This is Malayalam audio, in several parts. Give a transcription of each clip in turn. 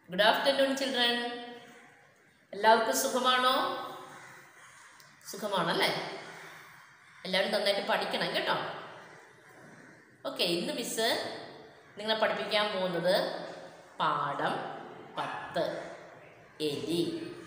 ഗുഡ് ആഫ്റ്റർനൂൺ ചിൽഡ്രൻ എല്ലാവർക്കും സുഖമാണോ സുഖമാണല്ലേ എല്ലാവരും നന്നായിട്ട് പഠിക്കണം കേട്ടോ ഓക്കെ ഇന്ന് മിസ് നിങ്ങളെ പഠിപ്പിക്കാൻ പോകുന്നത് പാഠം പത്ത് എലി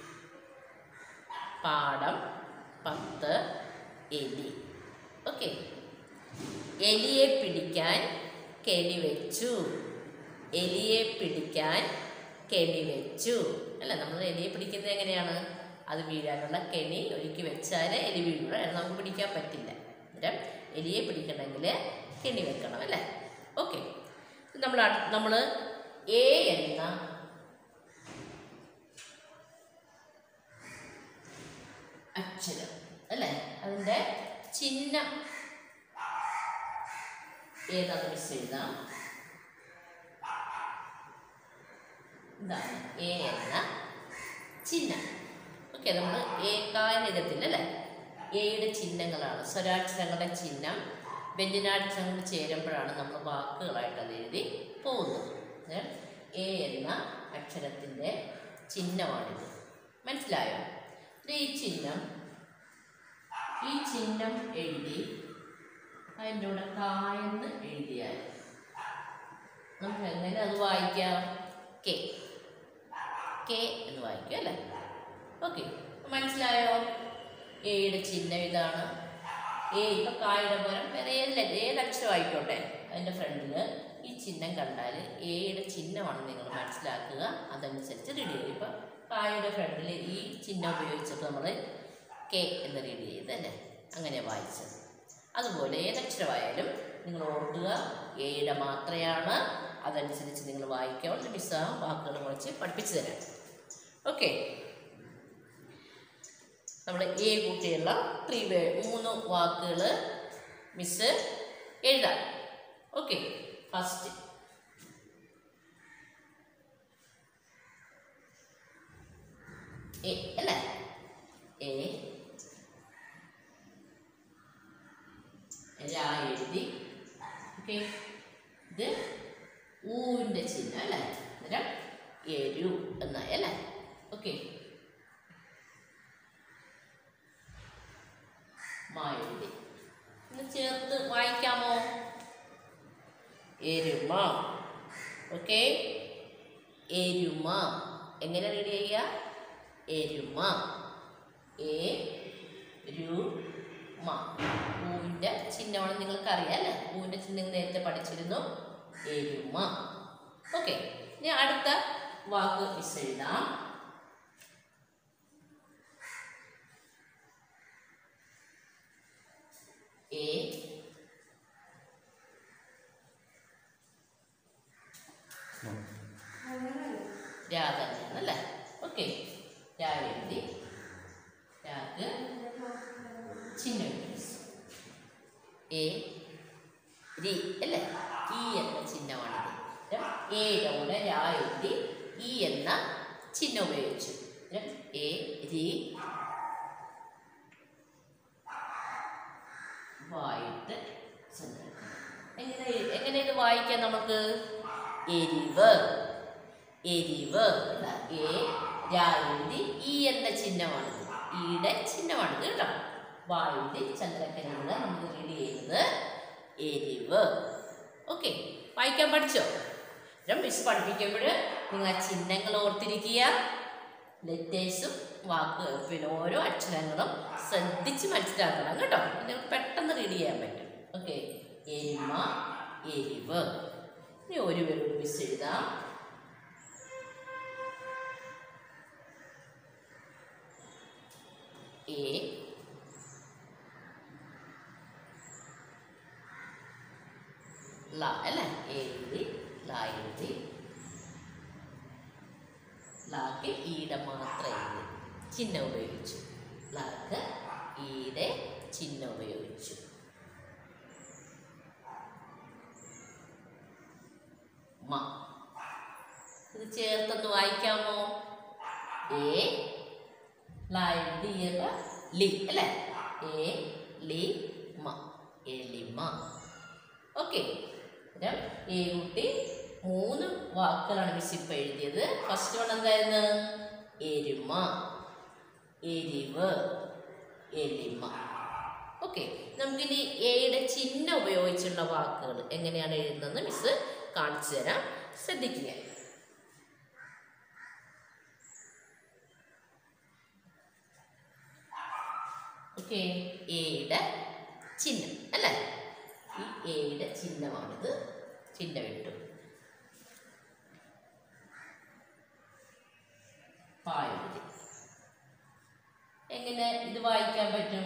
പാഠം പത്ത് എലി ഓക്കെ എലിയെ പിടിക്കാൻ കെണി വെച്ചു എലിയെ പിടിക്കാൻ കെണി വെച്ചു അല്ല നമ്മൾ എലിയെ പിടിക്കുന്നത് എങ്ങനെയാണ് അത് വീഴാനുള്ള കെണി ഒരുക്കി വെച്ചാൽ എലി വീഴുള്ളൂ അത് നമുക്ക് പിടിക്കാൻ പറ്റില്ല അന്നേരം എലിയെ പിടിക്കണമെങ്കിൽ കെണി വെക്കണം അല്ലേ ഓക്കെ നമ്മൾ നമ്മൾ എ എന്ന അക്ഷരം അല്ലേ അതിൻ്റെ ചിഹ്നം ഏതാന്ന് മിസ് എഴുതാം ഇതാണ് എ എന്ന ചിഹ്നം ഓക്കെ നമ്മൾ ഏകാരം എഴുതത്തില്ല അല്ലേ എയുടെ ചിഹ്നങ്ങളാണ് സ്വരാക്ഷരങ്ങളുടെ ചിഹ്നം വ്യഞ്ജനാക്ഷരങ്ങൾ ചേരുമ്പോഴാണ് നമ്മൾ വാക്കുകളായിട്ട് അത് എഴുതി പോകുന്നത് ഏ? എ എന്ന അക്ഷരത്തിൻ്റെ ചിഹ്നമാണിത് മനസ്സിലായോ ഇത് ഈ ചിഹ്നം ഈ ചിഹ്നം എഴുതി അതിൻ്റെ കൂടെ കായെന്ന് എഴുതിയാൽ നമുക്ക് എങ്ങനെ അത് വായിക്കാം കെ കെ എന്ന് വായിക്കും അല്ലേ ഓക്കെ മനസ്സിലായോ എയുടെ ചിഹ്നം ഇതാണ് എ ഇപ്പം കായുടെ പകരം വേറെ ഏത് ഏത് അക്ഷരം ആയിക്കോട്ടെ അതിൻ്റെ ഫ്രണ്ടിൽ ഈ ചിഹ്നം കണ്ടാൽ എയുടെ ചിഹ്നമാണ് നിങ്ങൾ മനസ്സിലാക്കുക അതനുസരിച്ച് റീഡ് ചെയ്യും ഇപ്പം കായുടെ ഫ്രണ്ടിൽ ഈ ചിഹ്നം ഉപയോഗിച്ചപ്പോൾ നമ്മൾ കെ എന്ന് റീഡ് ചെയ്തല്ലേ അങ്ങനെ വായിച്ചത് അതുപോലെ ഏതക്ഷരമായാലും നിങ്ങൾ ഓർക്കുക എയുടെ മാത്രയാണ് അതനുസരിച്ച് നിങ്ങൾ വായിക്കുക മിസ് ആ വാക്കുകൾ കുറച്ച് പഠിപ്പിച്ചു തരാം ഓക്കെ നമ്മൾ എ കൂട്ടിയുള്ള ത്രീ വേ മൂന്ന് വാക്കുകൾ മിസ് എഴുതാം ഓക്കെ ഫസ്റ്റ് എ അല്ലേ എ രാ എഴുതി ഓക്കെ ഇത് ഊവിൻ്റെ ചിഹ്നം അല്ലേ അന്നേരം എരു എന്നായി അല്ലേ ഓക്കെ മാ എഴുതി ഒന്ന് ചേർത്ത് വായിക്കാമോ എരുമ ഓക്കെ എരുമ എങ്ങനെ റെഡി ചെയ്യുക എരുമ എ രു മ പൂവിൻ്റെ ചിഹ്നമാണ് നിങ്ങൾക്ക് അറിയാം അല്ലേ പൂവിൻ്റെ ചിഹ്നം നേരത്തെ പഠിച്ചിരുന്നു എരുമ ഓക്കെ ഇനി അടുത്ത വാക്ക് മിസ് എഴുതാം എ രാ തന്നെയാണ് അല്ലേ ഓക്കെ രാ എഴുതി രാക്ക് ചിഹ്നം എഴുതി. എ രി അല്ലേ ഈ എന്ന ചിഹ്നമാണിത് എയുടെ കൂടെ രാ എഴുതി ഈ എന്ന ചിഹ്നം ഉപയോഗിച്ചു എ രി വായിട്ട് ചെന്നെടുക്കണം. എങ്ങനെ എങ്ങനെ ഇത് വായിക്കാം നമുക്ക് എരിവ് എരിവ് അല്ല എ രാ എഴുതി ഈ എന്ന ചിഹ്നമാണിത് ഈയുടെ ചിഹ്നമാണിത് കേട്ടോ വായുതി ചന്ദ്രക്കനികൾ നമ്മൾ റീഡ് ചെയ്യുന്നത് എരിവ് ഓക്കെ വായിക്കാൻ പഠിച്ചോ മിസ് പഠിപ്പിക്കുമ്പോൾ നിങ്ങൾ ആ ചിഹ്നങ്ങൾ ഓർത്തിരിക്കുക ലെറ്റേഴ്സും വാക്ക് പിന്നെ ഓരോ അക്ഷരങ്ങളും ശ്രദ്ധിച്ച് മനസ്സിലാക്കണം കേട്ടോ നിങ്ങൾക്ക് പെട്ടെന്ന് റീഡ് ചെയ്യാൻ പറ്റും ഓക്കെ എരിമ എരിവ് ഇനി ഒരു പേരോട് മിസ് എഴുതാം എ ല അല്ലേ എഴുതി ല എഴുതി ലാക്ക് ഈടെ മാത്രം എഴുതി ചിഹ്നം ഉപയോഗിച്ചു ലാക്ക് ഈടെ ചിഹ്നം ഉപയോഗിച്ചു മ ഇത് ചേർത്തൊന്ന് വായിക്കാമോ എ ല എഴുതിയപ്പ ലി അല്ലേ എ ലി മ എലിമ ഓക്കെ എ കുട്ടി മൂന്ന് വാക്കുകളാണ് മിസ് ഇപ്പം എഴുതിയത് ഫസ്റ്റ് വൺ എന്തായിരുന്നു എരുമ എരിവ് എലിമ ഓക്കെ നമുക്കിനി എയുടെ ചിഹ്നം ഉപയോഗിച്ചുള്ള വാക്കുകൾ എങ്ങനെയാണ് എഴുതുന്നതെന്ന് മിസ് കാണിച്ചു തരാം ശ്രദ്ധിക്കുക ഓക്കെ എയുടെ ചിഹ്നം അല്ലേ ഈ എയുടെ ചിഹ്നമാണിത് ചിഹ്നം ഇട്ടു പായുതി എങ്ങനെ ഇത് വായിക്കാൻ പറ്റും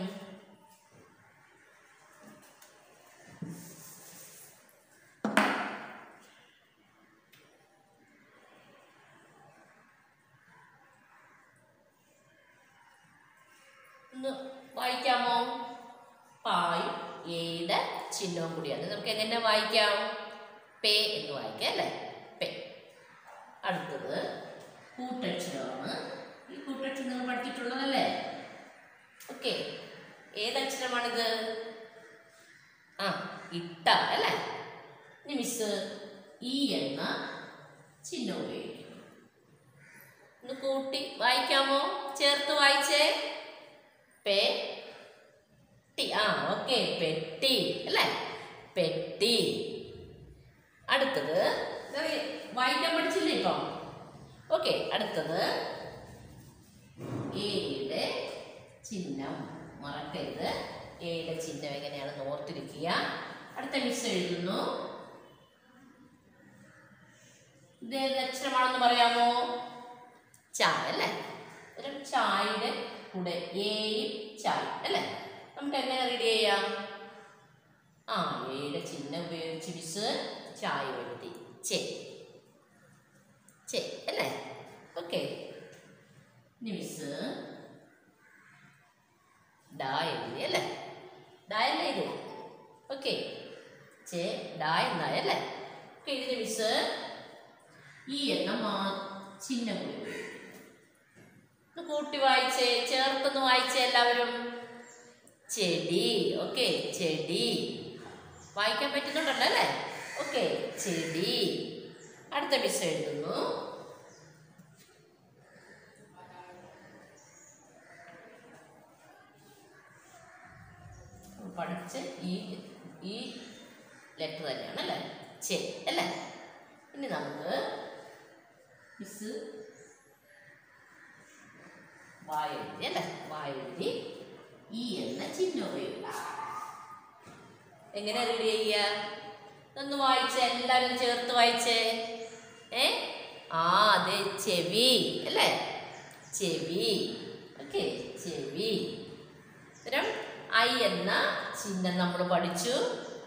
ഒന്ന് വായിക്കാമോ പായും എയുടെ ചിഹ്നവും കൂടിയാണ് നമുക്ക് എങ്ങനെ വായിക്കാം പേ എന്ന് വായിക്കാം അല്ലേ പേ അടുത്തത് കൂട്ടക്ഷരമാണ് ഈ കൂട്ടക്ഷരം നിങ്ങൾ പഠിച്ചിട്ടുള്ളതല്ലേ ഓക്കെ ഏതക്ഷരമാണിത് ആ ഇട്ട അല്ലേ ഇനി മിസ് ഈ എന്ന ചിഹ്നം ഉപയോഗിക്കും ഒന്ന് കൂട്ടി വായിക്കാമോ ചേർത്ത് വായിച്ചേ പെ ടി ആ ഓക്കെ പെട്ടി അല്ലേ പെട്ടി അടുത്തത് ദേ വായിക്കാൻ പഠിച്ചില്ലേ ഇപ്പം ഓക്കെ അടുത്തത് എയുടെ ചിഹ്നം മറക്കരുത് എയുടെ ചിഹ്നം എങ്ങനെയാണെന്ന് ഓർത്തിരിക്കുക അടുത്ത മിസ് എഴുതുന്നു ഇത് ഏത് അക്ഷരമാണെന്ന് പറയാമോ ചായ അല്ലേ ഒരു ചായയുടെ കൂടെ ഏയും ചായ അല്ലേ നമുക്ക് എങ്ങനെ റെഡി ചെയ്യാം ആ ഏയുടെ ചിഹ്നം ഉപയോഗിച്ച് മിസ് ചായ എഴുതി ചെ ചെ അല്ലേ ഓക്കെ ഇനി മിസ് ഡാ എഴുതി അല്ലേ ഡാ അല്ലേ ഇത് ഓക്കെ ചെ ഡാ എന്നായി അല്ലേ ഓക്കെ ഇതിന് മിസ് ഈ എന്ന മാ ചിഹ്നം കൂടി ഉപയോഗിക്കും ഒന്ന് കൂട്ടി വായിച്ചേ ചേർത്തൊന്ന് വായിച്ചേ എല്ലാവരും ചെടി ഓക്കെ ചെടി വായിക്കാൻ പറ്റുന്നുണ്ടല്ലോ അല്ലേ ഓക്കെ ചെടി അടുത്ത മിസ് എഴുതുന്നു പഠിച്ച് ഈ ഈ ലെറ്റർ തന്നെയാണ് അല്ലേ ചെ അല്ലേ ഇനി നമുക്ക് മിസ് വായെഴുതി അല്ലേ വായെഴുതി ഈ എന്ന ചിഹ്നം ഉപയോഗിച്ചു എങ്ങനെ റെഡി ചെയ്യുക ഒന്ന് വായിച്ചേ എല്ലാവരും ചേർത്ത് വായിച്ചേ ഏ ആ അതെ ചെവി അല്ലേ ചെവി ഓക്കെ ചെവി അന്നേരം ഐ എന്ന ചിഹ്നം നമ്മൾ പഠിച്ചു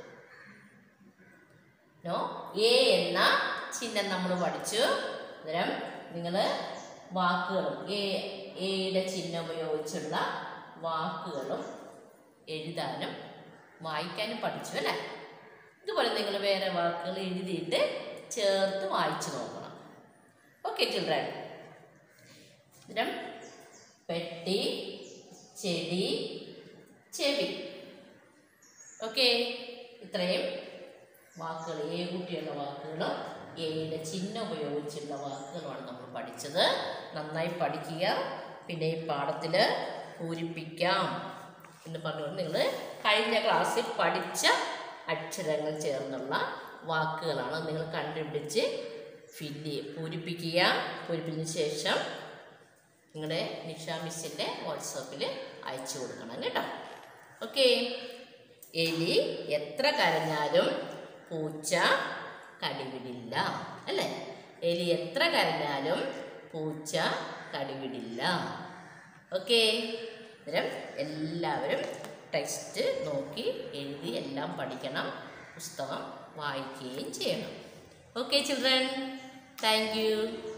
നോ എ എന്ന ചിഹ്നം നമ്മൾ പഠിച്ചു അന്നേരം നിങ്ങൾ വാക്കുകളും എ എയുടെ ചിഹ്നം ഉപയോഗിച്ചുള്ള വാക്കുകളും എഴുതാനും വായിക്കാനും പഠിച്ചു അല്ലേ ഇതുപോലെ നിങ്ങൾ വേറെ വാക്കുകൾ എഴുതിയിട്ട് ചേർത്ത് വായിച്ചു നോക്കണം ഓക്കെ ചിൽഡ്രൻ അന്നേരം പെട്ടി ചെടി ചെവി ഓക്കെ ഇത്രയും വാക്കുകൾ ഏ കുട്ടിയുള്ള വാക്കുകളും എയുടെ ചിഹ്നം ഉപയോഗിച്ചുള്ള വാക്കുകളുമാണ് നമ്മൾ പഠിച്ചത് നന്നായി പഠിക്കുക പിന്നെ ഈ പാഠത്തിൽ പൂരിപ്പിക്കാം എന്ന് പറഞ്ഞുകൊണ്ട് നിങ്ങൾ കഴിഞ്ഞ ക്ലാസ്സിൽ പഠിച്ച അക്ഷരങ്ങൾ ചേർന്നുള്ള വാക്കുകളാണ് നിങ്ങൾ കണ്ടുപിടിച്ച് ഫില്ല് പൂരിപ്പിക്കുക പൂരിപ്പിച്ചതിന് ശേഷം നിങ്ങളുടെ നിഷ മിസ്സിൻ്റെ വാട്സാപ്പിൽ അയച്ചു കൊടുക്കണം കേട്ടോ ഓക്കെ എലി എത്ര കരഞ്ഞാലും പൂച്ച കടിവിടില്ല അല്ലേ എലി എത്ര കരഞ്ഞാലും പൂച്ച കടിവിടില്ല ഓക്കെ അന്നേരം എല്ലാവരും ടെക്സ്റ്റ് നോക്കി എഴുതി എല്ലാം പഠിക്കണം പുസ്തകം വായിക്കുകയും ചെയ്യണം ഓക്കെ ചിൽഡ്രൻ താങ്ക് യു